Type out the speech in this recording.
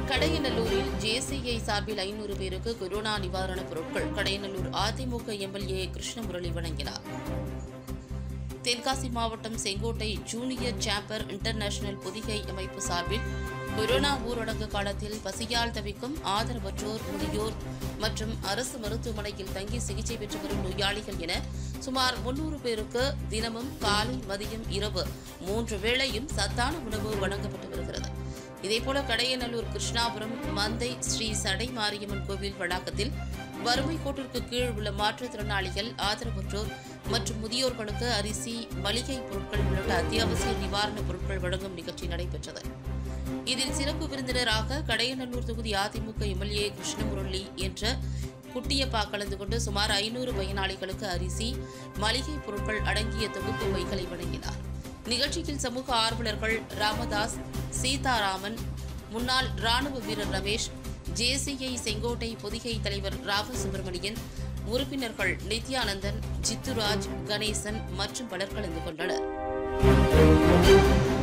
கடையநல்லூரில் JCI சார்பில் ஐநூறு பேருக்கு கொரோனா நிவாரணப் பொருட்கள் கடையநல்லூர் அதிமுக எம்எல்ஏ கிருஷ்ணமுரளி வழங்கினார் தென்காசி மாவட்டம் Sengottai junior chamber international Pothigai அமைப்பு சார்பில் கொரோனா ஊரடங்கு காலத்தில் பசியால் தவிக்கும் ஆதரவற்றோர் முதியோர் மற்றும் அரசு மருத்துவமனையில் தங்கி சிகிச்சை பெற்று வரும் நோயாளிகள் என சுமார் முன்னூறு பேருக்கு தினமும் காலை மதியம் இரவு மூன்று வேளையும் சத்தான உணவு வழங்கப்பட்டு வருகிறது இதேபோல கடையநல்லூர் கிருஷ்ணாபுரம் மந்தை ஸ்ரீ சடை மாரியம்மன் கோவில் வளாகத்தில் வறுமை கோட்டிற்கு கீழ் உள்ள மாற்றுத்திறனாளிகள் ஆதரவற்றோர் மற்றும் முதியோர்களுக்கு அரிசி மளிகை பொருட்கள் உள்ளிட்ட அத்தியாவசிய நிவாரணப் பொருட்கள் வழங்கும் நிகழ்ச்சி நடைபெற்றது இதில் சிறப்பு விருந்தினராக கடையநல்லூர் தொகுதி அதிமுக எம்எல்ஏ கிருஷ்ணமுரளி என்ற குட்டியப்பா கலந்து கொண்டு சுமார் ஐநூறு பயனாளிகளுக்கு அரிசி மளிகை பொருட்கள் அடங்கிய தொகுப்பு பைகளை வழங்கினார் நிகழ்ச்சியில் சமூக ஆர்வலர்கள் ராமதாஸ் சீதாராமன் முன்னாள் ராணுவ வீரர் ரமேஷ் ஜேசிஐ செங்கோட்டை பொதிகை தலைவர் ராவ சுப்பிரமணியன் உறுப்பினர்கள் நித்யானந்தன் ஜித்துராஜ் கணேசன் மற்றும் பலர் கலந்து கொண்டனர்